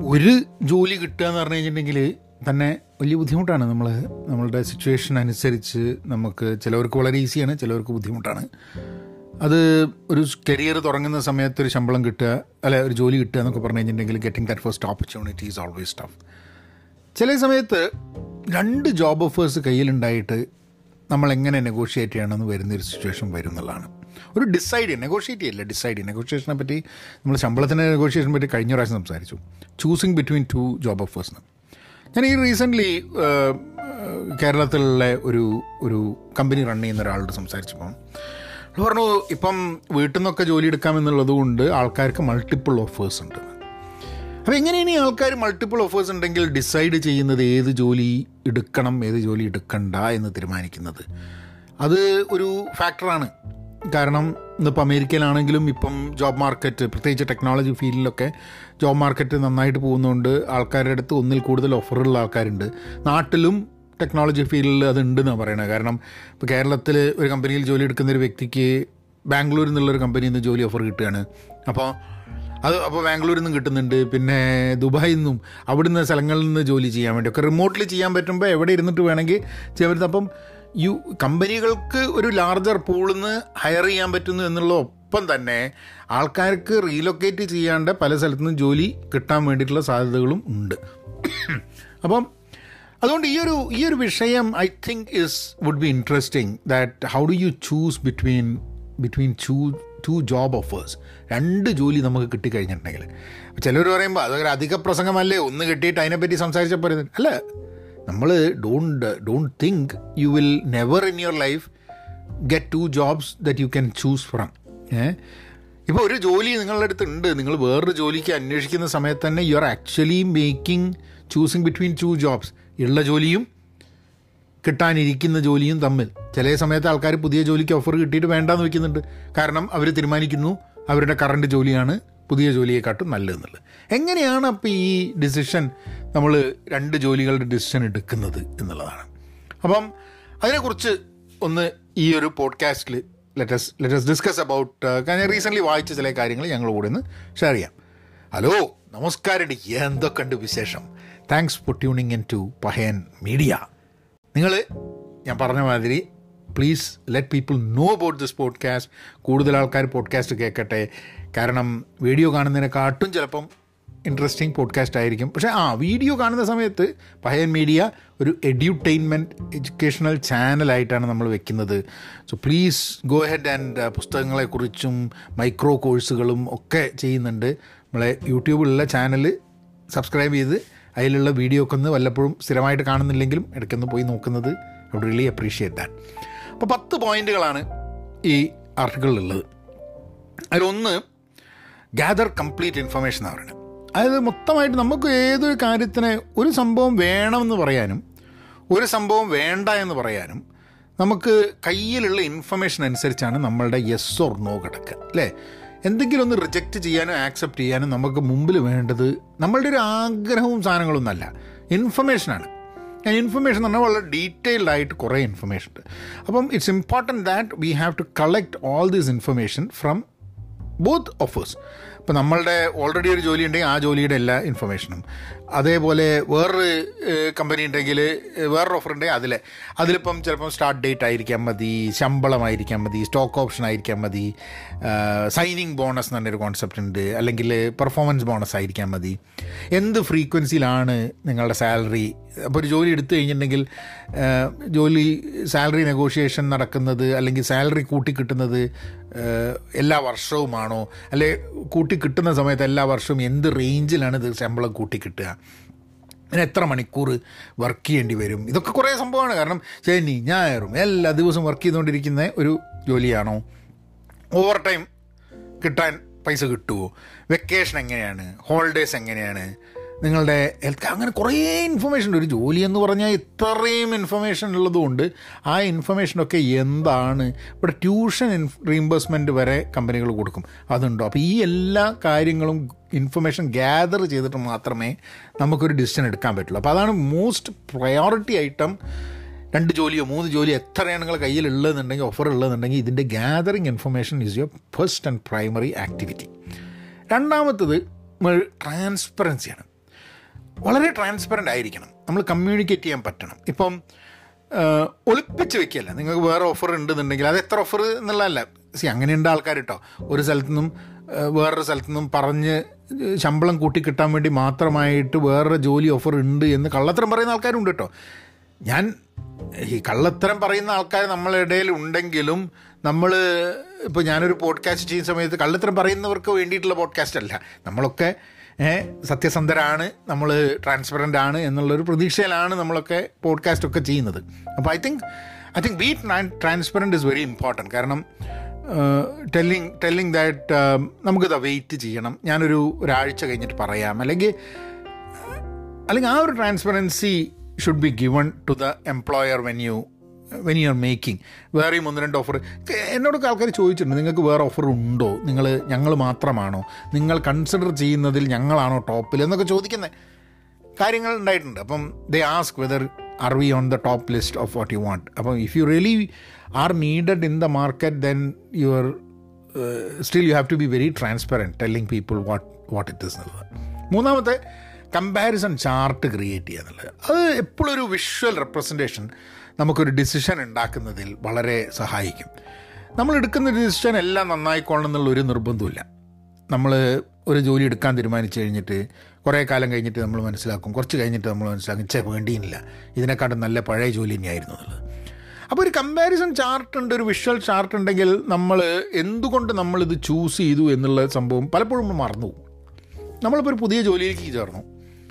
ഒരു ജോലി കിട്ടുക എന്ന് പറഞ്ഞു കഴിഞ്ഞിട്ടുണ്ടെങ്കിൽ തന്നെ വലിയ ബുദ്ധിമുട്ടാണ് നമ്മൾ നമ്മളുടെ സിറ്റുവേഷൻ അനുസരിച്ച് നമുക്ക് ചിലവർക്ക് വളരെ ഈസിയാണ് ചിലവർക്ക് ബുദ്ധിമുട്ടാണ് അത് ഒരു കരിയർ തുടങ്ങുന്ന സമയത്ത് ഒരു ശമ്പളം കിട്ടുക അല്ലെ ഒരു ജോലി കിട്ടുക എന്നൊക്കെ പറഞ്ഞു കഴിഞ്ഞിട്ടുണ്ടെങ്കിൽ getting that first opportunity is always tough ചില സമയത്ത് രണ്ട് ജോബ് ഓഫേഴ്സ് കയ്യിലുണ്ടായിട്ട് നമ്മൾ എങ്ങനെ നെഗോഷിയേറ്റ് ചെയ്യണമെന്ന് വരുന്നൊരു സിറ്റുവേഷൻ വരും എന്നുള്ളതാണ് ഒരു ഡിസൈഡ് ചെയ്യുക നെഗോഷിയേറ്റ് ചെയ്യില്ല ഡിസൈഡ് ചെയ്യുക നെഗോഷിയേഷനെ പറ്റി നമ്മൾ ശമ്പളത്തിൻ്റെ നെഗോഷിയേഷനെ പറ്റി കഴിഞ്ഞ പ്രാവശ്യം സംസാരിച്ചു choosing between two job offers ഞാൻ ഈ റീസെൻ്റ്ലി കേരളത്തിലുള്ള ഒരു ഒരു കമ്പനി റൺ ചെയ്യുന്ന ഒരാളോട് സംസാരിച്ചപ്പം അയാൾ പറഞ്ഞു ഇപ്പം വീട്ടിൽ നിന്നൊക്കെ ജോലി എടുക്കാമെന്നുള്ളത് കൊണ്ട് ആൾക്കാർക്ക് മൾട്ടിപ്പിൾ ഓഫേഴ്സ് ഉണ്ട് അപ്പോൾ എങ്ങനെയാണ് ഈ ആൾക്കാർ മൾട്ടിപ്പിൾ ഓഫേഴ്സ് ഉണ്ടെങ്കിൽ ഡിസൈഡ് ചെയ്യുന്നത് ഏത് ജോലി എടുക്കണം ഏത് ജോലി എടുക്കണ്ട എന്ന് തീരുമാനിക്കുന്നത് അത് ഒരു ഫാക്ടറാണ് കാരണം ഇന്നിപ്പോൾ അമേരിക്കയിലാണെങ്കിലും ഇപ്പം ജോബ് മാർക്കറ്റ് പ്രത്യേകിച്ച് ടെക്നോളജി ഫീൽഡിലൊക്കെ ജോബ് മാർക്കറ്റ് നന്നായിട്ട് പോകുന്നതുകൊണ്ട് ആൾക്കാരുടെ അടുത്ത് ഒന്നിൽ കൂടുതൽ ഓഫറുള്ള ആൾക്കാരുണ്ട് നാട്ടിലും ടെക്നോളജി ഫീൽഡിൽ അത് ഉണ്ടെന്നാണ് പറയുന്നത് കാരണം ഇപ്പോൾ കേരളത്തിൽ ഒരു കമ്പനിയിൽ ജോലി എടുക്കുന്ന ഒരു വ്യക്തിക്ക് ബാംഗ്ലൂരിൽ നിന്നുള്ളൊരു കമ്പനിയിൽ നിന്ന് ജോലി ഓഫർ കിട്ടുകയാണ് അപ്പോൾ അത് അപ്പോൾ ബാംഗ്ലൂരിൽ നിന്നും കിട്ടുന്നുണ്ട് പിന്നെ ദുബായിൽ നിന്നും അവിടുന്ന് സ്ഥലങ്ങളിൽ നിന്ന് ജോലി ചെയ്യാൻ വേണ്ടി ഒക്കെ റിമോട്ട്ലി ചെയ്യാൻ പറ്റുമ്പോൾ എവിടെ ഇരുന്നിട്ട് വേണമെങ്കിൽ ചെയ്യാൻ പറ്റും അപ്പം യു കമ്പനികൾക്ക് ഒരു ലാർജർ പൂളിൽ നിന്ന് ഹയർ ചെയ്യാൻ പറ്റുന്നു എന്നുള്ള ഒപ്പം തന്നെ ആൾക്കാർക്ക് റീലൊക്കേറ്റ് ചെയ്യാണ്ട് പല സ്ഥലത്തു നിന്നും ജോലി കിട്ടാൻ വേണ്ടിയിട്ടുള്ള സാധ്യതകളും ഉണ്ട് അപ്പം അതുകൊണ്ട് ഈ ഒരു ഈ ഒരു വിഷയം I think is would be interesting that how do you choose between between choo two job offers രണ്ട് ജോലി നമുക്ക് കിട്ടിക്കഴിഞ്ഞിട്ടുണ്ടെങ്കിൽ ചിലർ പറയുമ്പോൾ അതൊരു അധിക പ്രസംഗമല്ലേ ഒന്ന് കിട്ടിയിട്ട് അതിനെപ്പറ്റി സംസാരിച്ചാൽ പോരുന്നത് അല്ല നമ്മൾ don't don't think you will never in your life get two jobs that you can choose from a ഇപ്പോൾ ഒരു ജോലി നിങ്ങളുടെ അടുത്ത് ഉണ്ട് നിങ്ങൾ വേറൊരു ജോലിക്ക് അന്വേഷിക്കുന്ന സമയത്ത് തന്നെ you are actually making choosing between two jobs ഉള്ള ജോലിയും കിട്ടാനിരിക്കുന്ന ജോലിയും തമ്മിൽ ചില സമയത്ത് ആൾക്കാർ പുതിയ ജോലിക്ക് ഓഫർ കിട്ടിയിട്ട് വേണ്ടാന്ന് വെക്കുന്നുണ്ട് കാരണം അവർ തീരുമാനിക്കുന്നു അവരുടെ കറണ്ട് ജോലിയാണ് പുതിയ ജോലിയെക്കാട്ടും നല്ലതെന്നുള്ളത് എങ്ങനെയാണ് അപ്പോൾ ഈ ഡിസിഷൻ നമ്മൾ രണ്ട് ജോലികളുടെ ഡിസിഷൻ എടുക്കുന്നത് എന്നുള്ളതാണ് അപ്പം അതിനെക്കുറിച്ച് ഒന്ന് ഈ ഒരു പോഡ്കാസ്റ്റിൽ ലെറ്റസ് ലെറ്റസ് ഡിസ്കസ് അബൌട്ട് ഞാൻ റീസെൻ്റ്ലി വായിച്ച ചില കാര്യങ്ങൾ ഞങ്ങൾ കൂടെ ഒന്ന് ഷെയർ ചെയ്യാം ഹലോ നമസ്കാരം എന്തൊക്കെയുണ്ട് വിശേഷം thanks for tuning in to Pahayan media നിങ്ങൾ ഞാൻ പറഞ്ഞ മാതിരി please let people know about this podcast കൂടുതൽ ആൾക്കാർ പോഡ്കാസ്റ്റ് കേൾക്കട്ടെ കാരണം വീഡിയോ കാണുന്നതിനെക്കാട്ടും ചിലപ്പം ഇൻട്രസ്റ്റിംഗ് പോഡ്കാസ്റ്റ് ആയിരിക്കും പക്ഷേ ആ വീഡിയോ കാണുന്ന സമയത്ത് പഹയൻ മീഡിയ ഒരു എഡ്യൂട്ടൈൻമെൻറ്റ് എഡ്യൂക്കേഷണൽ ചാനലായിട്ടാണ് നമ്മൾ വെക്കുന്നത് so please go head and പുസ്തകങ്ങളെക്കുറിച്ചും മൈക്രോ കോഴ്സുകളും ഒക്കെ ചെയ്യുന്നുണ്ട് നമ്മളെ യൂട്യൂബിലുള്ള ചാനൽ സബ്സ്ക്രൈബ് ചെയ്ത് അതിലുള്ള വീഡിയോ ഒക്കെ ഒന്ന് വല്ലപ്പോഴും സ്ഥിരമായിട്ട് കാണുന്നില്ലെങ്കിലും ഇടയ്ക്കൊന്ന് പോയി നോക്കുന്നത് I would really appreciate that അപ്പോൾ പത്ത് പോയിന്റുകളാണ് ഈ ആർട്ടിക്കിളിലുള്ളത് അതിലൊന്ന് ഗ്യാദർ കംപ്ലീറ്റ് ഇൻഫർമേഷൻ എന്ന് പറയുന്നത് അതായത് മൊത്തമായിട്ട് നമുക്ക് ഏതൊരു കാര്യത്തിന് ഒരു സംഭവം വേണമെന്ന് പറയാനും ഒരു സംഭവം വേണ്ട എന്ന് പറയാനും നമുക്ക് കയ്യിലുള്ള ഇൻഫർമേഷൻ അനുസരിച്ചാണ് നമ്മളുടെ യെസ് ഓർ നോ കിടക്കുക അല്ലേ എന്തെങ്കിലും ഒന്ന് റിജക്റ്റ് ചെയ്യാനും ആക്സെപ്റ്റ് ചെയ്യാനും നമുക്ക് മുമ്പിൽ വേണ്ടത് നമ്മളുടെ ഒരു ആഗ്രഹവും സാധനങ്ങളൊന്നല്ല ഇൻഫർമേഷനാണ് ഇൻഫർമേഷൻ എന്ന് പറഞ്ഞാൽ വളരെ ഡീറ്റെയിൽഡ് ആയിട്ട് കുറേ ഇൻഫർമേഷൻ ഉണ്ട് അപ്പം it's important that we have to collect all these information from both offers ഇപ്പോൾ നമ്മളുടെ ഓൾറെഡി ഒരു ജോലി ഉണ്ടെങ്കിൽ ആ ജോലിയുടെ എല്ലാ ഇൻഫർമേഷനും അതേപോലെ വേറൊരു കമ്പനി ഉണ്ടെങ്കിൽ വേറൊരു ഓഫർ ഉണ്ടെങ്കിൽ അതിലെ അതിലിപ്പം ചിലപ്പം സ്റ്റാർട്ട് ഡേറ്റ് ആയിരിക്കാൻ മതി ശമ്പളമായിരിക്കാൻ മതി സ്റ്റോക്ക് ഓപ്ഷൻ ആയിരിക്കാൻ മതി സൈനിങ് ബോണസ് എന്ന് പറഞ്ഞൊരു കോൺസെപ്റ്റ് ഉണ്ട് അല്ലെങ്കിൽ പെർഫോമൻസ് ബോണസ് ആയിരിക്കാൻ മതി എന്ത് ഫ്രീക്വൻസിയിലാണ് നിങ്ങളുടെ സാലറി അപ്പോൾ ഒരു ജോലി എടുത്തു കഴിഞ്ഞിട്ടുണ്ടെങ്കിൽ ജോലി സാലറി നെഗോഷിയേഷൻ നടക്കുന്നത് അല്ലെങ്കിൽ സാലറി കൂട്ടി കിട്ടുന്നത് എല്ലാ വർഷവുമാണോ അല്ലെ കൂട്ടി കിട്ടുന്ന സമയത്ത് എല്ലാ വർഷവും എന്ത് റേഞ്ചിലാണ് ഇത് ശമ്പളം കൂട്ടി കിട്ടുക അതിന് എത്ര മണിക്കൂർ വർക്ക് ചെയ്യേണ്ടി വരും ഇതൊക്കെ കുറേ സംഭവമാണ് കാരണം ശനി ഞായറും എല്ലാ ദിവസവും വർക്ക് ചെയ്തുകൊണ്ടിരിക്കുന്ന ഒരു ജോലിയാണോ ഓവർ ടൈം കിട്ടാൻ പൈസ കിട്ടുമോ വെക്കേഷൻ എങ്ങനെയാണ് ഹോളിഡേയ്സ് എങ്ങനെയാണ് നിങ്ങളുടെ ഹെൽത്ത് അങ്ങനെ കുറേ ഇൻഫർമേഷൻ ഉണ്ട് ഒരു ജോലി എന്ന് പറഞ്ഞാൽ ഇത്രയും ഇൻഫർമേഷൻ ഉള്ളതുകൊണ്ട് ആ ഇൻഫർമേഷനൊക്കെ എന്താണ് ഇവിടെ ട്യൂഷൻ ഇൻ റീംബേഴ്സ്മെൻറ്റ് വരെ കമ്പനികൾ കൊടുക്കും അതുണ്ടോ അപ്പോൾ ഈ എല്ലാ കാര്യങ്ങളും ഇൻഫർമേഷൻ ഗ്യാദർ ചെയ്തിട്ട് മാത്രമേ നമുക്കൊരു ഡിസിഷൻ എടുക്കാൻ പറ്റുള്ളൂ അപ്പോൾ അതാണ് മോസ്റ്റ് പ്രയോറിറ്റി ഐറ്റം രണ്ട് ജോലിയോ മൂന്ന് ജോലിയോ എത്രയാണ് നിങ്ങളുടെ കയ്യിൽ ഉള്ളതെന്നുണ്ടെങ്കിൽ ഓഫർ ഉള്ളതെന്നുണ്ടെങ്കിൽ ഇതിൻ്റെ gathering information is your first and primary activity രണ്ടാമത്തത് ട്രാൻസ്പെറൻസിയാണ് വളരെ ട്രാൻസ്പെറൻ്റ് ആയിരിക്കണം നമ്മൾ കമ്മ്യൂണിക്കേറ്റ് ചെയ്യാൻ പറ്റണം ഇപ്പം ഒളിപ്പിച്ച് വെക്കുകയല്ല നിങ്ങൾക്ക് വേറെ ഓഫർ ഉണ്ടെന്നുണ്ടെങ്കിൽ അത് എത്ര ഓഫർ എന്നുള്ളതല്ല സി അങ്ങനെയുണ്ട് ആൾക്കാർ കേട്ടോ ഒരു സ്ഥലത്തു നിന്നും വേറൊരു സ്ഥലത്തു നിന്നും പറഞ്ഞ് ശമ്പളം കൂട്ടി കിട്ടാൻ വേണ്ടി മാത്രമായിട്ട് വേറൊരു ജോലി ഓഫർ ഉണ്ട് എന്ന് കള്ളത്തരം പറയുന്ന ആൾക്കാരുണ്ട് കേട്ടോ ഞാൻ ഈ കള്ളത്തരം പറയുന്ന ആൾക്കാർ നമ്മളുടെ ഇടയിൽ ഉണ്ടെങ്കിലും നമ്മൾ ഇപ്പോൾ ഞാനൊരു പോഡ്കാസ്റ്റ് ചെയ്യുന്ന സമയത്ത് കള്ളത്തരം പറയുന്നവർക്ക് വേണ്ടിയിട്ടുള്ള പോഡ്കാസ്റ്റ് അല്ല നമ്മളൊക്കെ സത്യസന്ധരാണ് നമ്മൾ ട്രാൻസ്പെറൻ്റ് ആണ് എന്നുള്ളൊരു പ്രതീക്ഷയിലാണ് നമ്മളൊക്കെ പോഡ്കാസ്റ്റ് ഒക്കെ ചെയ്യുന്നത് അപ്പോൾ I think I think be transparent is very important കാരണം ടെല്ലിങ് ടെല്ലിങ് ദാറ്റ് നമുക്കിത് വെയിറ്റ് ചെയ്യണം ഞാനൊരു ഒരാഴ്ച കഴിഞ്ഞിട്ട് പറയാം അല്ലെങ്കിൽ അല്ലെങ്കിൽ ആ ഒരു transparency should be given to the employer when you when you are making വേറെയും ഒന്ന് രണ്ട് ഓഫർ എന്നോടൊക്കെ ആൾക്കാർ ചോദിച്ചിട്ടുണ്ട് നിങ്ങൾക്ക് വേറെ ഓഫർ ഉണ്ടോ നിങ്ങൾ ഞങ്ങൾ മാത്രമാണോ നിങ്ങൾ കൺസിഡർ ചെയ്യുന്നതിൽ ഞങ്ങളാണോ ടോപ്പിൽ എന്നൊക്കെ ചോദിക്കുന്ന കാര്യങ്ങൾ ഉണ്ടായിട്ടുണ്ട് അപ്പം they ask whether are we on the top list of what you want അപ്പം if you really are needed in the market then your still you have to be very transparent telling people what what it is എന്നുള്ളത് മൂന്നാമത്തെ comparison chart create ചെയ്യുക എന്നുള്ളത് അത് എപ്പോഴും ഒരു visual representation നമുക്കൊരു decision ഉണ്ടാക്കുന്നതിൽ വളരെ സഹായിക്കും നമ്മൾ എടുക്കുന്ന ഡിസിഷൻ എല്ലാം നന്നായിക്കോളണം എന്നുള്ള ഒരു നിർബന്ധമില്ല നമ്മൾ ഒരു ജോലി എടുക്കാൻ തീരുമാനിച്ചു കഴിഞ്ഞിട്ട് കുറേ കാലം കഴിഞ്ഞിട്ട് നമ്മൾ മനസ്സിലാക്കും കുറച്ച് കഴിഞ്ഞിട്ട് നമ്മൾ മനസ്സിലാക്കും ചേ വേണ്ടിയില്ല ഇതിനെക്കാട്ടും നല്ല പഴയ ജോലി തന്നെയായിരുന്നു എന്നുള്ളത് അപ്പോൾ ഒരു കമ്പാരിസൺ ചാർട്ട് ഉണ്ട് ഒരു വിഷ്വൽ ചാർട്ട് ഉണ്ടെങ്കിൽ നമ്മൾ എന്തുകൊണ്ട് നമ്മളിത് ചൂസ് ചെയ്തു എന്നുള്ള സംഭവം പലപ്പോഴും നമ്മൾ മറന്നു നമ്മളിപ്പോൾ ഒരു പുതിയ ജോലിയിലേക്ക് ചേർന്നു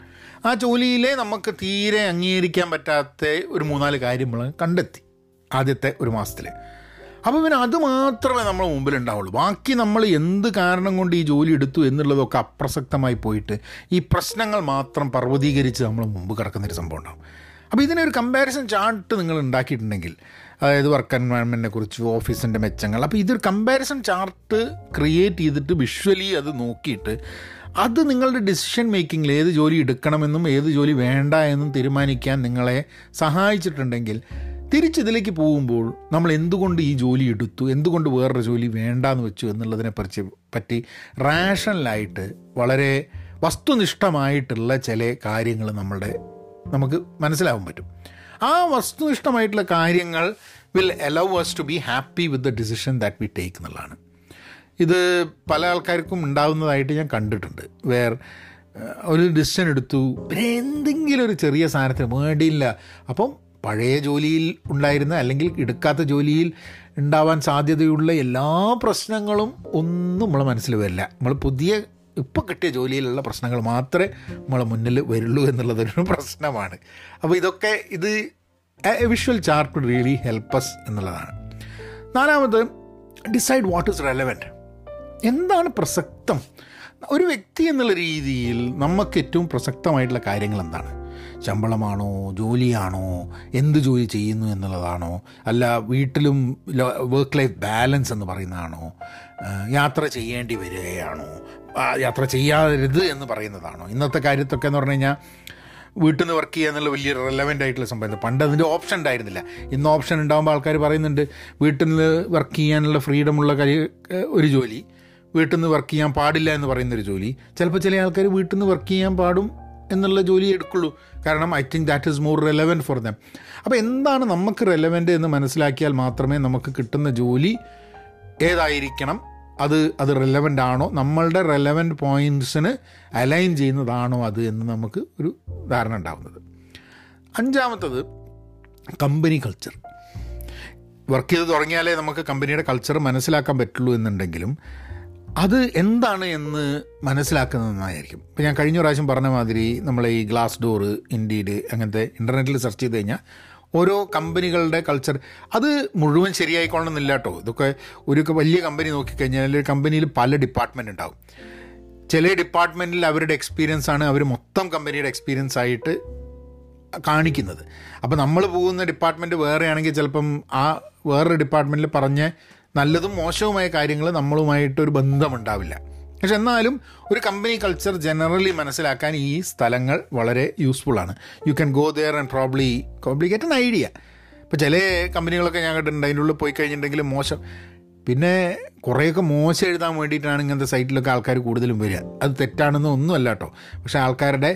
ആ ജോലിയിലെ നമുക്ക് തീരെ അംഗീകരിക്കാൻ പറ്റാത്ത ഒരു മൂന്നാല് കാര്യം നമ്മൾ കണ്ടെത്തി ആദ്യത്തെ ഒരു മാസത്തിൽ അപ്പോൾ പിന്നെ അത് മാത്രമേ നമ്മൾ മുമ്പിൽ ഉണ്ടാവുള്ളൂ ബാക്കി നമ്മൾ എന്ത് കാരണം കൊണ്ട് ഈ ജോലി എടുത്തു എന്നുള്ളതൊക്കെ അപ്രസക്തമായി പോയിട്ട് ഈ പ്രശ്നങ്ങൾ മാത്രം പർവ്വതീകരിച്ച് നമ്മൾ മുമ്പ് കിടക്കുന്നൊരു സംഭവം ഉണ്ടാവും അപ്പോൾ ഇതിനൊരു കമ്പാരിസൺ ചാർട്ട് നിങ്ങൾ ഉണ്ടാക്കിയിട്ടുണ്ടെങ്കിൽ അതായത് വർക്ക് എൻവയൺമെൻറ്റിനെ കുറിച്ച് ഓഫീസിൻ്റെ മെച്ചങ്ങൾ അപ്പോൾ ഇതൊരു കമ്പാരിസൺ ചാർട്ട് ക്രിയേറ്റ് ചെയ്തിട്ട് വിഷ്വലി അത് നോക്കിയിട്ട് അത് നിങ്ങളുടെ ഡിസിഷൻ മേക്കിങ്ങിൽ ഏത് ജോലി എടുക്കണമെന്നും ഏത് ജോലി വേണ്ട എന്നും തീരുമാനിക്കാൻ നിങ്ങളെ സഹായിച്ചിട്ടുണ്ടെങ്കിൽ തിരിച്ചിതിലേക്ക് പോകുമ്പോൾ നമ്മൾ എന്തുകൊണ്ട് ഈ ജോലി എടുത്തു എന്തുകൊണ്ട് വേറൊരു ജോലി വേണ്ടാന്ന് വെച്ചു എന്നുള്ളതിനെ പറ്റി പറ്റി റാഷണലായിട്ട് വളരെ വസ്തുനിഷ്ഠമായിട്ടുള്ള ചില കാര്യങ്ങൾ നമ്മളുടെ നമുക്ക് മനസ്സിലാവാൻ പറ്റും ആ വസ്തുനിഷ്ഠമായിട്ടുള്ള കാര്യങ്ങൾ will allow us to be happy with the decision that we take എന്നുള്ളതാണ് ഇത് പല ആൾക്കാർക്കും ഉണ്ടാകുന്നതായിട്ട് ഞാൻ കണ്ടിട്ടുണ്ട് വേർ ഒരു ഡിസിഷൻ എടുത്തു പിന്നെ എന്തെങ്കിലും ഒരു ചെറിയ സാധനത്തിന് വേണ്ടിയില്ല അപ്പം പഴയ ജോലിയിൽ ഉണ്ടായിരുന്ന അല്ലെങ്കിൽ എടുക്കാത്ത ജോലിയിൽ ഉണ്ടാവാൻ സാധ്യതയുള്ള എല്ലാ പ്രശ്നങ്ങളും ഒന്നും നമ്മളെ മനസ്സിൽ വരില്ല നമ്മൾ പുതിയ ഇപ്പോൾ കിട്ടിയ ജോലിയിലുള്ള പ്രശ്നങ്ങൾ മാത്രമേ നമ്മളെ മുന്നിൽ വരുള്ളൂ എന്നുള്ളതൊരു പ്രശ്നമാണ് അപ്പോൾ ഇതൊക്കെ ഇത് വിഷ്വൽ ചാർട്ട് റിയലി ഹെൽപ്പസ് എന്നുള്ളതാണ് നാലാമത് ഡിസൈഡ് വാട്ട് ഇസ് റെലവൻറ്റ് എന്താണ് പ്രസക്തം ഒരു വ്യക്തി എന്നുള്ള രീതിയിൽ നമുക്ക് ഏറ്റവും പ്രസക്തമായിട്ടുള്ള കാര്യങ്ങൾ എന്താണ് ശമ്പളമാണോ ജോലിയാണോ എന്ത് ജോലി ചെയ്യുന്നു എന്നുള്ളതാണോ അല്ല വീട്ടിലും വർക്ക് ലൈഫ് ബാലൻസ് എന്ന് പറയുന്നതാണോ യാത്ര ചെയ്യേണ്ടി വരികയാണോ യാത്ര ചെയ്യാതരുത് എന്ന് പറയുന്നതാണോ ഇന്നത്തെ കാര്യത്തൊക്കെ എന്ന് പറഞ്ഞു കഴിഞ്ഞാൽ വീട്ടിൽ നിന്ന് വർക്ക് ചെയ്യുക എന്നുള്ള വലിയ റെലവൻ്റ് ആയിട്ടുള്ള സംഭവം പണ്ട് അതിൻ്റെ ഓപ്ഷൻ ഉണ്ടായിരുന്നില്ല ഇന്ന് ഓപ്ഷൻ ഉണ്ടാകുമ്പോൾ ആൾക്കാർ പറയുന്നുണ്ട് വീട്ടിൽ നിന്ന് വർക്ക് ചെയ്യാനുള്ള ഫ്രീഡമുള്ള ഒരു ജോലി വീട്ടിൽ നിന്ന് വർക്ക് ചെയ്യാൻ പാടില്ല എന്ന് പറയുന്നൊരു ജോലി ചിലപ്പോൾ ചില ആൾക്കാർ വീട്ടിൽ നിന്ന് വർക്ക് ചെയ്യാൻ പാടും എന്നുള്ള ജോലി എടുക്കുള്ളൂ കാരണം I think that is more relevant for them അപ്പോൾ എന്താണ് നമുക്ക് റെലവൻറ്റ് എന്ന് മനസ്സിലാക്കിയാൽ മാത്രമേ നമുക്ക് കിട്ടുന്ന ജോലി ഏതായിരിക്കണം അത് അത് റെലവൻ്റ് ആണോ നമ്മളുടെ റെലവൻറ്റ് പോയിൻറ്റ്സിന് അലൈൻ ചെയ്യുന്നതാണോ അത് എന്ന് നമുക്ക് ഒരു ധാരണ ഉണ്ടാകുന്നത് അഞ്ചാമത്തത് കമ്പനി കൾച്ചർ വർക്ക് ചെയ്ത് തുടങ്ങിയാലേ നമുക്ക് കമ്പനിയുടെ കൾച്ചർ മനസ്സിലാക്കാൻ പറ്റുള്ളൂ എന്നുണ്ടെങ്കിലും അത് എന്താണ് എന്ന് മനസ്സിലാക്കുന്നത് നന്നായിരിക്കും ഇപ്പോൾ ഞാൻ കഴിഞ്ഞ പ്രാവശ്യം പറഞ്ഞ മാതിരി നമ്മൾ ഈ ഗ്ലാസ് ഡോറ് ഇൻഡീഡ് അങ്ങനത്തെ ഇൻ്റർനെറ്റിൽ സെർച്ച് ചെയ്ത് കഴിഞ്ഞാൽ ഓരോ കമ്പനികളുടെ കൾച്ചർ അത് മുഴുവൻ ശരിയായിക്കൊള്ളണമെന്നില്ല കേട്ടോ ഇതൊക്കെ ഒരു വലിയ കമ്പനി നോക്കിക്കഴിഞ്ഞാൽ ഒരു കമ്പനിയിൽ പല ഡിപ്പാർട്ട്മെൻറ്റ് ഉണ്ടാവും ചില ഡിപ്പാർട്ട്മെൻറ്റിൽ അവരുടെ എക്സ്പീരിയൻസ് ആണ് അവർ മൊത്തം കമ്പനിയുടെ എക്സ്പീരിയൻസ് ആയിട്ട് കാണിക്കുന്നത് അപ്പോൾ നമ്മൾ പോകുന്ന ഡിപ്പാർട്ട്മെൻറ്റ് വേറെയാണെങ്കിൽ ചിലപ്പം ആ വേറൊരു ഡിപ്പാർട്ട്മെൻറ്റിൽ പറഞ്ഞ നല്ലതും മോശവുമായ കാര്യങ്ങൾ നമ്മളുമായിട്ടൊരു ബന്ധമുണ്ടാവില്ല പക്ഷെ എന്നാലും ഒരു കമ്പനി കൾച്ചർ ജനറലി മനസ്സിലാക്കാൻ ഈ സ്ഥലങ്ങൾ വളരെ യൂസ്ഫുള്ളാണ് you can go there and probably probably get an idea ഇപ്പോൾ ചില കമ്പനികളൊക്കെ ഞാൻ കണ്ടിട്ടുണ്ട് അതിൻ്റെ ഉള്ളിൽ പോയി കഴിഞ്ഞിട്ടുണ്ടെങ്കിൽ മോശം പിന്നെ കുറേയൊക്കെ മോശം എഴുതാൻ വേണ്ടിയിട്ടാണ് ഇങ്ങനത്തെ സൈറ്റിലൊക്കെ ആൾക്കാർ കൂടുതലും വരിക അത് തെറ്റാണെന്ന് ഒന്നുമല്ല കേട്ടോ പക്ഷേ ആൾക്കാരുടെ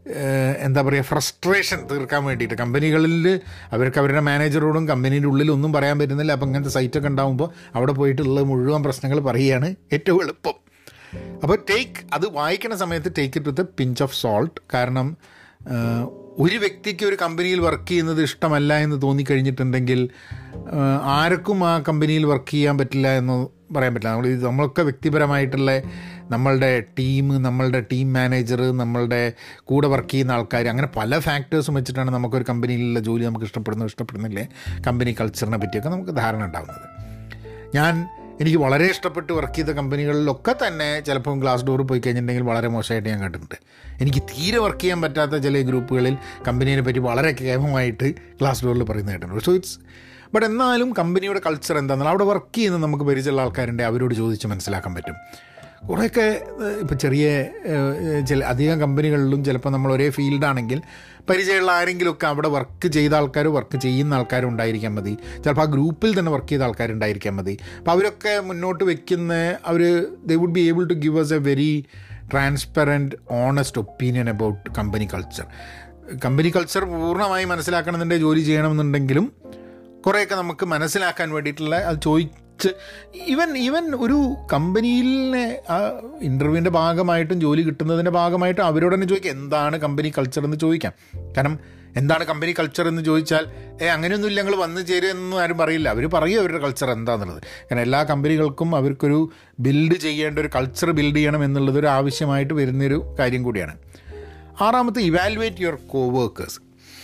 ഏഹ്, എന്താ പറയുക ഫ്രസ്ട്രേഷൻ തീർക്കാൻ വേണ്ടിയിട്ട് കമ്പനികളിൽ അവർക്ക് അവരുടെ മാനേജറോടും കമ്പനീൻ്റെ ഉള്ളിൽ ഒന്നും പറയാൻ പറ്റുന്നില്ല അപ്പം ഇങ്ങനത്തെ സൈറ്റൊക്കെ ഉണ്ടാകുമ്പോൾ അവിടെ പോയിട്ടുള്ള മുഴുവൻ പ്രശ്നങ്ങൾ പറയുകയാണ് ഏറ്റവും എളുപ്പം അപ്പോൾ ടേക്ക് അത് വായിക്കുന്ന സമയത്ത് take it with a pinch of salt കാരണം ആഹ്, ഒരു വ്യക്തിക്ക് ഒരു കമ്പനിയിൽ വർക്ക് ചെയ്യുന്നത് ഇഷ്ടമല്ല എന്ന് തോന്നിക്കഴിഞ്ഞിട്ടുണ്ടെങ്കിൽ ആഹ്, ആർക്കും ആ കമ്പനിയിൽ വർക്ക് ചെയ്യാൻ പറ്റില്ല എന്ന് പറയാൻ പറ്റില്ല നമ്മൾ ഇത് നമ്മളൊക്കെ വ്യക്തിപരമായിട്ടുള്ള നമ്മളുടെ ടീം നമ്മളുടെ ടീം മാനേജർ നമ്മളുടെ കൂടെ വർക്ക് ചെയ്യുന്ന ആൾക്കാർ അങ്ങനെ പല ഫാക്ടേഴ്സും വെച്ചിട്ടാണ് നമുക്കൊരു കമ്പനിയിലുള്ള ജോലി നമുക്ക് ഇഷ്ടപ്പെടുന്നു ഇഷ്ടപ്പെടുന്നില്ലേ കമ്പനി കൾച്ചറിനെ പറ്റിയൊക്കെ നമുക്ക് ധാരണ ഉണ്ടാകുന്നത് ഞാൻ എനിക്ക് വളരെ ഇഷ്ടപ്പെട്ട് വർക്ക് ചെയ്ത കമ്പനികളിലൊക്കെ തന്നെ ചിലപ്പം ഗ്ലാസ് ഡോർ പോയി കഴിഞ്ഞിട്ടുണ്ടെങ്കിൽ വളരെ മോശമായിട്ട് ഞാൻ കണ്ടിട്ടുണ്ട് എനിക്ക് തീരെ വർക്ക് ചെയ്യാൻ പറ്റാത്ത ചില ഗ്രൂപ്പുകളിൽ കമ്പനീനെ പറ്റി വളരെ കേമമായിട്ട് ഗ്ലാസ് ഡോറിൽ പറയുന്നത് കേട്ടിട്ടുണ്ട് സോ ഇറ്റ്സ് ബട്ട് എന്നാലും കമ്പനിയുടെ കൾച്ചർ എന്താണെന്നാൽ അവിടെ വർക്ക് ചെയ്യുന്ന നമുക്ക് പരിചയമുള്ള ആൾക്കാരുണ്ട് അവരോട് ചോദിച്ച് മനസ്സിലാക്കാൻ പറ്റും കുറേയൊക്കെ ഇപ്പോൾ ചെറിയ ഏഹ്, ചില അധികം കമ്പനികളിലും ചിലപ്പോൾ നമ്മൾ ഒരേ ഫീൽഡാണെങ്കിൽ പരിചയമുള്ള ആരെങ്കിലുമൊക്കെ അവിടെ വർക്ക് ചെയ്ത ആൾക്കാർ വർക്ക് ചെയ്യുന്ന ആൾക്കാരും ഉണ്ടായിരിക്കാൻ മതി ചിലപ്പോൾ ആ ഗ്രൂപ്പിൽ തന്നെ വർക്ക് ചെയ്ത ആൾക്കാരുണ്ടായിരിക്കാൻ മതി അപ്പോൾ അവരൊക്കെ മുന്നോട്ട് വെക്കുന്ന അവർ they would be able to give us a very transparent honest opinion about company culture company culture പൂർണ്ണമായി മനസ്സിലാക്കണമെന്നുണ്ടെങ്കിൽ ജോലി ചെയ്യണമെന്നുണ്ടെങ്കിലും കുറേയൊക്കെ നമുക്ക് മനസ്സിലാക്കാൻ വേണ്ടിയിട്ടുള്ള അത് ചോദിച്ച് ഈവൻ ഈവൻ ഒരു കമ്പനിയിലെ ആ ഇൻ്റർവ്യൂവിൻ്റെ ഭാഗമായിട്ടും ജോലി കിട്ടുന്നതിൻ്റെ ഭാഗമായിട്ടും അവരോട് തന്നെ ചോദിക്കാം എന്താണ് കമ്പനി കൾച്ചർ എന്ന് ചോദിക്കാം കാരണം എന്താണ് കമ്പനി കൾച്ചർ എന്ന് ചോദിച്ചാൽ ഏ അങ്ങനെയൊന്നുമില്ല ഞങ്ങൾ വന്നു ചേരുമെന്നൊന്നും ആരും പറയില്ല അവർ പറയും അവരുടെ കൾച്ചർ എന്താണെന്നുള്ളത് കാരണം എല്ലാ കമ്പനികൾക്കും അവർക്കൊരു ബിൽഡ് ചെയ്യേണ്ട ഒരു കൾച്ചർ ബിൽഡ് ചെയ്യണം എന്നുള്ളത് ഒരു ആവശ്യമായിട്ട് വരുന്നൊരു കാര്യം കൂടിയാണ് ആറാമത്തെ ഇവാലുവേറ്റ് യുവർ കോ വർക്കേഴ്സ്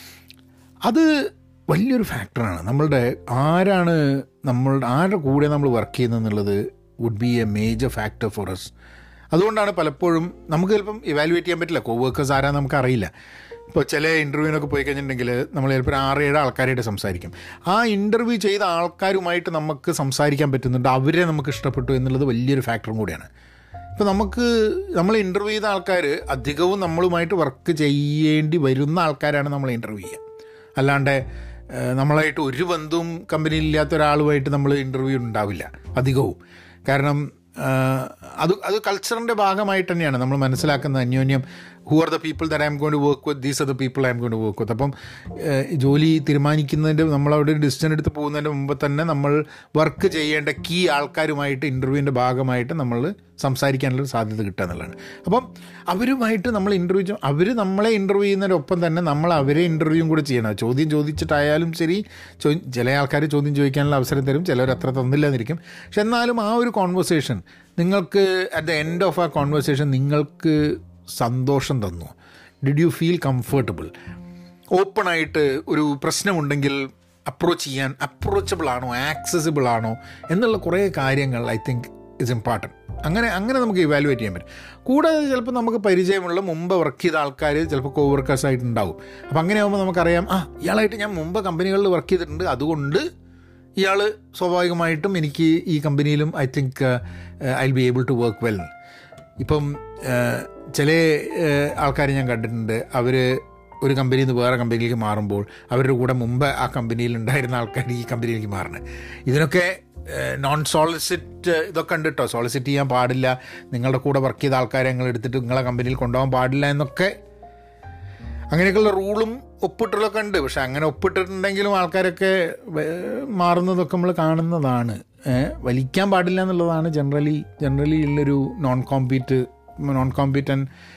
അത് വലിയൊരു ഫാക്ടറാണ് നമ്മളുടെ ആരാണ് നമ്മൾ ആരുടെ കൂടെ നമ്മൾ വർക്ക് ചെയ്യുന്നത് എന്നുള്ളത് would be a major factor for us അതുകൊണ്ടാണ് പലപ്പോഴും നമുക്ക് ചിലപ്പം ഇവാലുവേറ്റ് ചെയ്യാൻ പറ്റില്ല കോ വർക്കേഴ്സ് ആരാന്ന് നമുക്ക് അറിയില്ല ഇപ്പോൾ ചില ഇൻ്റർവ്യൂവിനൊക്കെ പോയി കഴിഞ്ഞിട്ടുണ്ടെങ്കിൽ നമ്മൾ ചിലപ്പോൾ ഒരു ആറ് ഏഴ് ആൾക്കാരായിട്ട് സംസാരിക്കും ആ ഇൻ്റർവ്യൂ ചെയ്ത ആൾക്കാരുമായിട്ട് നമുക്ക് സംസാരിക്കാൻ പറ്റുന്നുണ്ട് അവരെ നമുക്ക് ഇഷ്ടപ്പെട്ടു എന്നുള്ളത് വലിയൊരു ഫാക്ടറും കൂടിയാണ് ഇപ്പോൾ നമുക്ക് നമ്മൾ ഇൻ്റർവ്യൂ ചെയ്ത ആൾക്കാർ അധികവും നമ്മളുമായിട്ട് വർക്ക് ചെയ്യേണ്ടി വരുന്ന ആൾക്കാരാണ് നമ്മൾ ഇൻ്റർവ്യൂ ചെയ്യുക അല്ലാണ്ട് ഏഹ്, നമ്മളായിട്ട് ഒരു ബന്ധവും കമ്പനിയിൽ ഇല്ലാത്ത ഒരാളുമായിട്ട് നമ്മൾ ഇൻ്റർവ്യൂ ഉണ്ടാവില്ല അധികവും കാരണം ഏഹ്, അത് അത് കൾച്ചറിൻ്റെ ഭാഗമായിട്ട് തന്നെയാണ് നമ്മൾ മനസ്സിലാക്കുന്ന അന്യോന്യം who are the people that I'm going to work with these are the people I'm going to work with അപ്പം ഏഹ്, ജോലി തീരുമാനിക്കുന്നതിൻ്റെ നമ്മളവിടെ ഒരു ഡിസിഷൻ എടുത്ത് പോകുന്നതിന് മുമ്പ് തന്നെ നമ്മൾ വർക്ക് ചെയ്യേണ്ട കീ ആൾക്കാരുമായിട്ട് ഇൻ്റർവ്യൂവിൻ്റെ ഭാഗമായിട്ട് നമ്മൾ സംസാരിക്കാനുള്ള സാധ്യത കിട്ടുക എന്നുള്ളതാണ് അപ്പം അവരുമായിട്ട് നമ്മൾ ഇൻ്റർവ്യൂ അവർ നമ്മളെ ഇൻ്റർവ്യൂ ചെയ്യുന്നതിനൊപ്പം തന്നെ നമ്മൾ അവരെ ഇൻ്റർവ്യൂവും കൂടെ ചെയ്യണം ചോദ്യം ചോദിച്ചിട്ടായാലും ശരി ചോ ചില ആൾക്കാർ ചോദ്യം ചോദിക്കാനുള്ള അവസരം തരും ചിലർ അത്ര തന്നില്ല എന്നിരിക്കും പക്ഷെ എന്നാലും ആ ഒരു കോൺവെർസേഷൻ നിങ്ങൾക്ക് അറ്റ് ദ എൻഡ് ഓഫ് ആ കോൺവെർസേഷൻ നിങ്ങൾക്ക് സന്തോഷം തന്നു ഡിഡ് യു ഫീൽ കംഫർട്ടബിൾ ഓപ്പണായിട്ട് ഒരു പ്രശ്നമുണ്ടെങ്കിൽ അപ്രോച്ച് ചെയ്യാൻ അപ്രോച്ചബിൾ ആണോ ആക്സസിബിൾ ആണോ എന്നുള്ള കുറേ കാര്യങ്ങൾ ഐ തിങ്ക് ഇറ്റ്സ് ഇമ്പോർട്ടൻറ്റ് അങ്ങനെ അങ്ങനെ നമുക്ക് ഇവാലുവേറ്റ് ചെയ്യാൻ പറ്റും കൂടാതെ ചിലപ്പോൾ നമുക്ക് പരിചയമുള്ള മുമ്പ് വർക്ക് ചെയ്ത ആൾക്കാർ ചിലപ്പോൾ കോ വർക്കേഴ്സ് ആയിട്ട് ഉണ്ടാവും അപ്പോൾ അങ്ങനെ ആകുമ്പോൾ നമുക്കറിയാം ആ ഇയാളായിട്ട് ഞാൻ മുമ്പ് കമ്പനികളിൽ വർക്ക് ചെയ്തിട്ടുണ്ട് അതുകൊണ്ട് ഇയാൾ സ്വാഭാവികമായിട്ടും എനിക്ക് ഈ കമ്പനിയിലും I think I will be able to work well ഇപ്പം ഏഹ്, ചില ആൾക്കാർ ഞാൻ കണ്ടിട്ടുണ്ട് അവർ ഒരു കമ്പനിയിൽ നിന്ന് വേറെ കമ്പനിയിലേക്ക് മാറുമ്പോൾ അവരുടെ കൂടെ മുമ്പ് ആ കമ്പനിയിൽ ഉണ്ടായിരുന്ന ആൾക്കാർ ഈ കമ്പനിയിലേക്ക് മാറണം ഇതിനൊക്കെ നോൺ സോളിസിറ്റ് ഇതൊക്കെ ഉണ്ട് കേട്ടോ സോളിസിറ്റ് ചെയ്യാൻ പാടില്ല നിങ്ങളുടെ കൂടെ വർക്ക് ചെയ്ത ആൾക്കാരെ നിങ്ങൾ എടുത്തിട്ട് നിങ്ങളെ കമ്പനിയിൽ കൊണ്ടുപോകാൻ പാടില്ല എന്നൊക്കെ അങ്ങനെയൊക്കെയുള്ള റൂളും ഒപ്പിട്ടുള്ളൊക്കെ ഉണ്ട് പക്ഷെ അങ്ങനെ ഒപ്പിട്ടിട്ടുണ്ടെങ്കിലും ആൾക്കാരൊക്കെ വേ- മാറുന്നതൊക്കെ നമ്മൾ കാണുന്നതാണ് ഏ, വലിക്കാൻ പാടില്ല എന്നുള്ളതാണ് ജനറലി ജനറലി ഉള്ളൊരു non compete non compete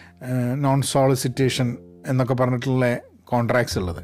non solicitation എന്നൊക്കെ പറഞ്ഞിട്ടുള്ള കോൺട്രാക്ട്സ് ഉള്ളത്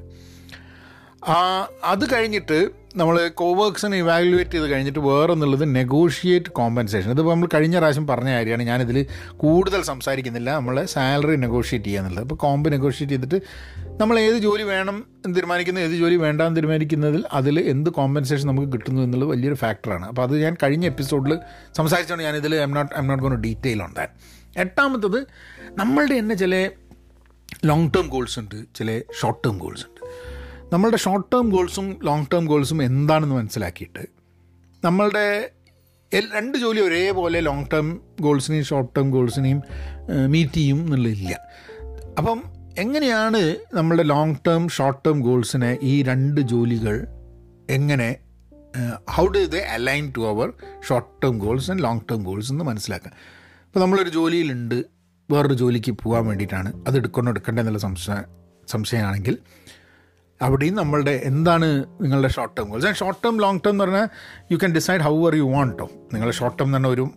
ആ അത് കഴിഞ്ഞിട്ട് നമ്മൾ കോവർക്സിനെ ഇവാലുവേറ്റ് ചെയ്ത് കഴിഞ്ഞിട്ട് വേറൊന്നുള്ളത് നെഗോഷിയേറ്റ് കോമ്പൻസേഷൻ ഇതിപ്പോൾ നമ്മൾ കഴിഞ്ഞ പ്രാവശ്യം പറഞ്ഞ കാര്യമാണ് ഞാനിതിൽ കൂടുതൽ സംസാരിക്കുന്നില്ല നമ്മൾ സാലറി നെഗോഷിയേറ്റ് ചെയ്യുക എന്നുള്ളത് അപ്പോൾ കോമ്പ് നെഗോഷിയേറ്റ് ചെയ്തിട്ട് നമ്മൾ ഏത് ജോലി വേണം എന്ന് തീരുമാനിക്കുന്ന ഏത് ജോലി വേണ്ടാന്ന് തീരുമാനിക്കുന്നതിൽ അതിൽ എന്ത് കോമ്പൻസേഷൻ നമുക്ക് കിട്ടുന്നു എന്നുള്ളത് വലിയൊരു ഫാക്ടറാണ് അപ്പോൾ അത് ഞാൻ കഴിഞ്ഞ എപ്പിസോഡിൽ സംസാരിച്ചുകൊണ്ട് ഞാനിതിൽ I'm not I'm not gonna detail ഉണ്ട് എട്ടാമത്തത് നമ്മളുടെ തന്നെ ചില ലോങ് ടേം ഗോൾസ് ഉണ്ട് ചില ഷോർട്ട് ടേം ഗോൾസ് ഉണ്ട് നമ്മളുടെ ഷോർട്ട് ടേം ഗോൾസും ലോങ് ടേം ഗോൾസും എന്താണെന്ന് മനസ്സിലാക്കിയിട്ട് നമ്മളുടെ എൽ- രണ്ട് ജോലി ഒരേപോലെ ലോങ് ടേം ഗോൾസിനെയും ഷോർട്ട് ടേം ഗോൾസിനെയും മീറ്റ് ചെയ്യും എന്നുള്ളതില്ല അപ്പം എങ്ങനെയാണ് നമ്മളുടെ ലോങ് ടേം ഷോർട്ട് ടേം ഗോൾസിനെ ഈ രണ്ട് ജോലികൾ എങ്ങനെ how do they align to our short term goals and long term goals എന്ന് മനസ്സിലാക്കാം ഇപ്പോൾ നമ്മളൊരു ജോലിയിലുണ്ട് വേറൊരു ജോലിക്ക് പോകാൻ വേണ്ടിയിട്ടാണ് അത് എടുക്കണോ എടുക്കണ്ടേ എന്നുള്ള സംശയം സംശയമാണെങ്കിൽ അവിടെയും നമ്മളുടെ എന്താണ് നിങ്ങളുടെ short term goals short term long term എന്ന് പറഞ്ഞാൽ you can decide how are you want നിങ്ങളുടെ ഷോർട്ട് ടേം എന്ന് പറഞ്ഞാൽ ഒരു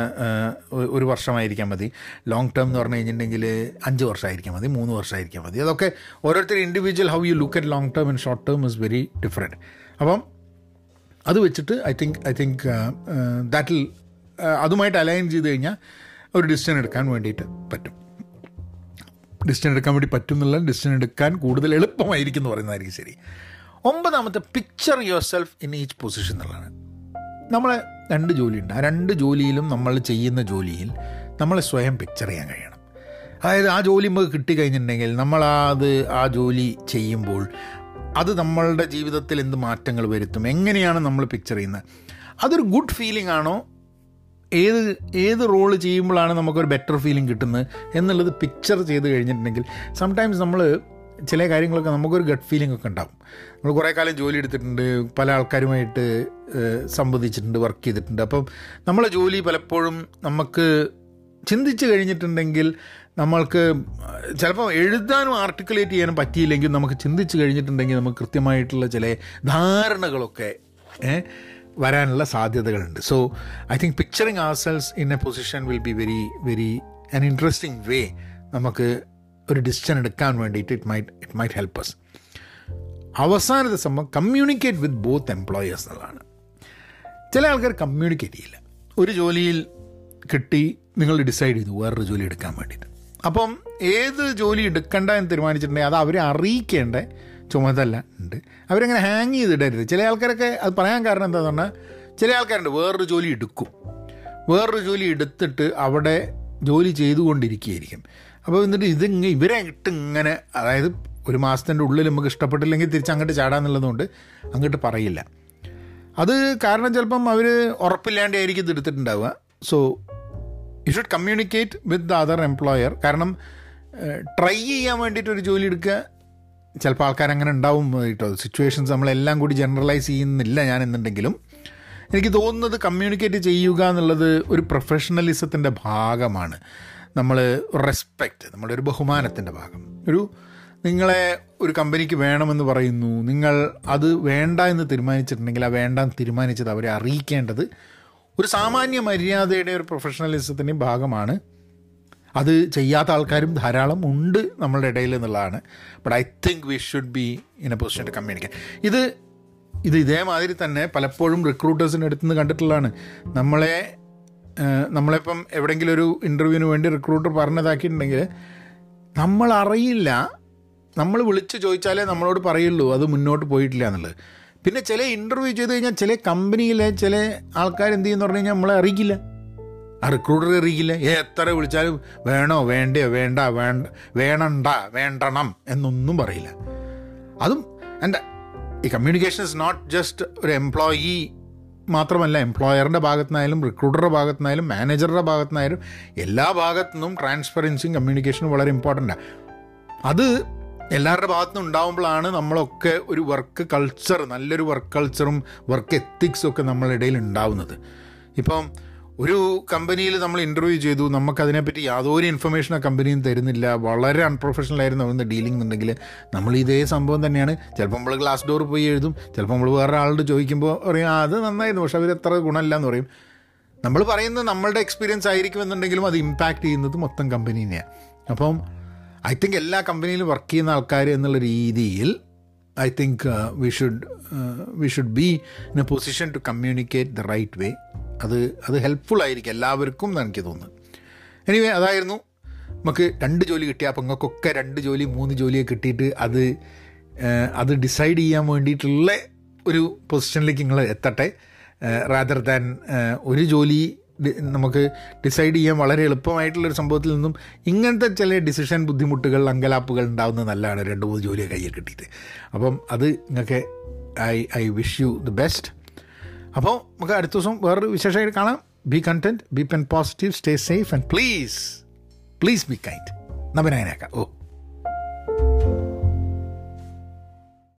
ഒരു വർഷമായിരിക്കാൻ മതി ലോങ് ടേം എന്ന് പറഞ്ഞു കഴിഞ്ഞിട്ടുണ്ടെങ്കിൽ അഞ്ച് വർഷമായിരിക്കാൻ മതി മൂന്ന് വർഷമായിരിക്കാൻ മതി അതൊക്കെ ഓരോരുത്തർ individual how you look at long term and short term is very different അപ്പം അത് വെച്ചിട്ട് ഐ തിങ്ക് ഐ തിങ്ക് ദാറ്റിൽ അതുമായിട്ട് അലൈൻ ചെയ്ത് കഴിഞ്ഞാൽ ഒരു ഡിസിഷൻ എടുക്കാൻ വേണ്ടിയിട്ട് പറ്റും ഡിസിഷൻ എടുക്കാൻ വേണ്ടി പറ്റും എന്നുള്ള ഡിസിഷൻ എടുക്കാൻ കൂടുതൽ എളുപ്പമായിരിക്കും എന്ന് പറയുന്നതായിരിക്കും ശരി ഒമ്പതാമത്തെ picture yourself in each position എന്നുള്ളതാണ് നമ്മളെ രണ്ട് ജോലിയുണ്ട് ആ രണ്ട് ജോലിയിലും നമ്മൾ ചെയ്യുന്ന ജോലിയിൽ നമ്മളെ സ്വയം പിക്ചർ ചെയ്യാൻ കഴിയണം അതായത് ആ ജോലി നമുക്ക് കിട്ടിക്കഴിഞ്ഞിട്ടുണ്ടെങ്കിൽ നമ്മൾ അത് ആ ജോലി ചെയ്യുമ്പോൾ അത് നമ്മളുടെ ജീവിതത്തിൽ എന്ത് മാറ്റങ്ങൾ വരുത്തും എങ്ങനെയാണ് നമ്മൾ പിക്ചർ ചെയ്യുന്നത് അതൊരു ഗുഡ് ഫീലിംഗ് ആണോ ഏത് ഏത് റോള് ചെയ്യുമ്പോഴാണ് നമുക്കൊരു ബെറ്റർ ഫീലിംഗ് കിട്ടുന്നത് എന്നുള്ളത് പിക്ചർ ചെയ്ത് കഴിഞ്ഞിട്ടുണ്ടെങ്കിൽ സംടൈംസ് നമ്മൾ ചില കാര്യങ്ങളൊക്കെ നമുക്കൊരു ഗട്ട് ഫീലിംഗ് ഒക്കെ ഉണ്ടാവും നമ്മൾ കുറേ കാലം ജോലി എടുത്തിട്ടുണ്ട് പല ആൾക്കാരുമായിട്ട് സംവദിച്ചിട്ടുണ്ട് വർക്ക് ചെയ്തിട്ടുണ്ട് അപ്പം നമ്മളെ ജോലി പലപ്പോഴും നമുക്ക് ചിന്തിച്ച് കഴിഞ്ഞിട്ടുണ്ടെങ്കിൽ നമ്മൾക്ക് ചിലപ്പോൾ എഴുതാനും ആർട്ടിക്കുലേറ്റ് ചെയ്യാനും പറ്റിയില്ലെങ്കിൽ നമുക്ക് ചിന്തിച്ച് കഴിഞ്ഞിട്ടുണ്ടെങ്കിൽ നമുക്ക് കൃത്യമായിട്ടുള്ള ചില ധാരണകളൊക്കെ വരാനുള്ള സാധ്യതകളുണ്ട് so I think picturing our selves in a position will be very very an interesting way നമുക്ക് ഒരു ഡിസിഷൻ എടുക്കാൻ വേണ്ടിയിട്ട് it might it might help us അവസാനത്തെ സംഭവം കമ്മ്യൂണിക്കേറ്റ് വിത്ത് ബോത്ത് എംപ്ലോയേഴ്സ് എന്നുള്ളതാണ് ചില ആൾക്കാർ കമ്മ്യൂണിക്കേറ്റ് ചെയ്യില്ല ഒരു ജോലിയിൽ കിട്ടി നിങ്ങൾ ഡിസൈഡ് ചെയ്തു വേറൊരു ജോലി എടുക്കാൻ വേണ്ടിയിട്ട് അപ്പം ഏത് ജോലി എടുക്കണ്ട എന്ന് തീരുമാനിച്ചിട്ടുണ്ടെങ്കിൽ അത് അവരെ അറിയിക്കേണ്ട ചുമതല ഉണ്ട് അവരങ്ങനെ ഹാങ് ചെയ്തിടരുത് ചില ആൾക്കാരൊക്കെ അത് പറയാൻ കാരണം എന്താണെന്ന് പറഞ്ഞാൽ ചില ആൾക്കാരുണ്ട് വേറൊരു ജോലി എടുക്കും വേറൊരു ജോലി എടുത്തിട്ട് അവിടെ ജോലി ചെയ്തുകൊണ്ടിരിക്കുകയായിരിക്കും അപ്പോൾ എന്നിട്ട് ഇതിങ്ങനെ ഇവരെ ഇട്ട് ഇങ്ങനെ അതായത് ഒരു മാസത്തിൻ്റെ ഉള്ളിൽ നമുക്ക് ഇഷ്ടപ്പെട്ടില്ലെങ്കിൽ തിരിച്ച് അങ്ങോട്ട് ചാടാന്നുള്ളതുകൊണ്ട് അങ്ങോട്ട് പറയില്ല അത് കാരണം ചിലപ്പം അവർ ഉറപ്പില്ലാണ്ടായിരിക്കും ഇത് എടുത്തിട്ടുണ്ടാവുക so you should communicate with the other employer കാരണം ട്രൈ ചെയ്യാൻ വേണ്ടിയിട്ട് ഒരു ജോലി എടുക്കുക ചിലപ്പോൾ ആൾക്കാർ അങ്ങനെ ഉണ്ടാവും കേട്ടോ സിറ്റുവേഷൻസ് നമ്മളെല്ലാം കൂടി ജനറലൈസ് ചെയ്യുന്നില്ല ഞാൻ എന്നുണ്ടെങ്കിലും എനിക്ക് തോന്നുന്നത് കമ്മ്യൂണിക്കേറ്റ് ചെയ്യുക എന്നുള്ളത് ഒരു പ്രൊഫഷണലിസത്തിൻ്റെ ഭാഗമാണ് നമ്മൾ റെസ്പെക്റ്റ് നമ്മുടെ ഒരു ബഹുമാനത്തിൻ്റെ ഭാഗം ഒരു നിങ്ങളെ ഒരു കമ്പനിക്ക് വേണമെന്ന് പറയുന്നു നിങ്ങൾ അത് വേണ്ട എന്ന് തീരുമാനിച്ചിട്ടുണ്ടെങ്കിൽ ആ വേണ്ട എന്ന് തീരുമാനിച്ചത് അവരെ അറിയിക്കേണ്ടത് ഒരു സാമാന്യ മര്യാദയുടെ ഒരു പ്രൊഫഷണലിസത്തിൻ്റെയും ഭാഗമാണ് അത് ചെയ്യാത്ത ആൾക്കാരും ധാരാളം ഉണ്ട് നമ്മളുടെ ഇടയിൽ എന്നുള്ളതാണ് but I think we should be in a position to communicate ഇത് ഇത് ഇതേമാതിരി തന്നെ പലപ്പോഴും റിക്രൂട്ടേഴ്സിൻ്റെ അടുത്ത് നിന്ന് കണ്ടിട്ടുള്ളതാണ് നമ്മളെ നമ്മളിപ്പം എവിടെയെങ്കിലും ഒരു ഇൻ്റർവ്യൂവിന് വേണ്ടി റിക്രൂട്ടർ പറഞ്ഞതാക്കിയിട്ടുണ്ടെങ്കിൽ നമ്മൾ അറിയില്ല നമ്മൾ വിളിച്ച് ചോദിച്ചാലേ നമ്മളോട് പറയുള്ളൂ അത് മുന്നോട്ട് പോയിട്ടില്ല എന്നുള്ളത് പിന്നെ ചില ഇൻ്റർവ്യൂ ചെയ്ത് കഴിഞ്ഞാൽ ചില കമ്പനിയിലെ ചില ആൾക്കാർ എന്ത് ചെയ്യുന്നു പറഞ്ഞു കഴിഞ്ഞാൽ നമ്മളെ അറിയിക്കില്ല ആ റിക്രൂട്ടർ അറിയിക്കില്ല എത്ര വിളിച്ചാലും വേണോ വേണ്ടയോ വേണ്ട വേണ്ട വേണണ്ട വേണ്ടണം എന്നൊന്നും പറയില്ല അതും എൻ്റെ ഈ കമ്മ്യൂണിക്കേഷൻ ഇസ് നോട്ട് ജസ്റ്റ് ഒരു എംപ്ലോയി മാത്രമല്ല എംപ്ലോയറിൻ്റെ ഭാഗത്തുനിന്നായാലും റിക്രൂട്ടറുടെ ഭാഗത്തുനിന്നായാലും മാനേജറുടെ ഭാഗത്തുനിന്നായാലും എല്ലാ ഭാഗത്തു നിന്നും ട്രാൻസ്പെറൻസിയും കമ്മ്യൂണിക്കേഷനും വളരെ ഇമ്പോർട്ടൻ്റാണ് അത് എല്ലാവരുടെ ഭാഗത്തുനിന്നും ഉണ്ടാകുമ്പോഴാണ് നമ്മളൊക്കെ ഒരു വർക്ക് കൾച്ചർ നല്ലൊരു വർക്ക് കൾച്ചറും വർക്ക് എത്തിക്സും ഒക്കെ നമ്മളുടെ ഇടയിൽ ഉണ്ടാവുന്നത് ഇപ്പം ഒരു കമ്പനിയിൽ നമ്മൾ ഇൻ്റർവ്യൂ ചെയ്തു നമുക്കതിനെപ്പറ്റി യാതൊരു ഇൻഫർമേഷൻ ആ കമ്പനിയും തരുന്നില്ല വളരെ അൺപ്രൊഫഷണൽ ആയിരുന്നു അവിടുന്ന് ഡീലിംഗ് എന്നുണ്ടെങ്കിൽ നമ്മൾ ഇതേ സംഭവം തന്നെയാണ് ചിലപ്പോൾ നമ്മൾ ഗ്ലാസ് ഡോർ പോയി എഴുതും ചിലപ്പോൾ നമ്മൾ വേറെ ആളോട് ചോദിക്കുമ്പോൾ പറയും ആ അത് നന്നായിരുന്നു പക്ഷെ അവർ എത്ര ഗുണമില്ല എന്ന് പറയും നമ്മൾ പറയുന്നത് നമ്മളുടെ എക്സ്പീരിയൻസ് ആയിരിക്കുമെന്നുണ്ടെങ്കിലും അത് ഇമ്പാക്റ്റ് ചെയ്യുന്നത് മൊത്തം കമ്പനീനെയാണ് അപ്പം ഐ തിങ്ക് എല്ലാ കമ്പനിയിലും വർക്ക് ചെയ്യുന്ന ആൾക്കാർ എന്നുള്ള രീതിയിൽ I think we should we should be in a position to communicate the right way അത് അത് ഹെൽപ്ഫുൾ ആയിരിക്കും എല്ലാവർക്കും എന്ന് എനിക്ക് തോന്നുന്നു എനിവേ അതായിരുന്നു നമുക്ക് രണ്ട് ജോലി കിട്ടിയ അപ്പം നിങ്ങൾക്കൊക്കെ രണ്ട് ജോലി മൂന്ന് ജോലിയൊക്കെ കിട്ടിയിട്ട് അത് അത് ഡിസൈഡ് ചെയ്യാൻ വേണ്ടിയിട്ടുള്ള ഒരു പൊസിഷനിലേക്ക് നിങ്ങൾ എത്തട്ടെ റാദർ ദാൻ ഒരു ജോലി നമുക്ക് ഡിസൈഡ് ചെയ്യാൻ വളരെ എളുപ്പമായിട്ടുള്ളൊരു സംഭവത്തിൽ നിന്നും ഇങ്ങനത്തെ ചില ഡിസിഷൻ ബുദ്ധിമുട്ടുകൾ അങ്കലാപ്പുകൾ ഉണ്ടാകുന്നത് നല്ലതാണ് രണ്ട് മൂന്ന് ജോലിയെ കയ്യിൽ കിട്ടിയിട്ട് അപ്പം അത് നിങ്ങൾക്ക് I I wish you the best അപ്പോൾ നമുക്ക് അടുത്ത ദിവസം വേറൊരു വിശേഷമായിട്ട് കാണാം be content be pen positive stay safe and please please be kind നബനായനേക്കാം ഓ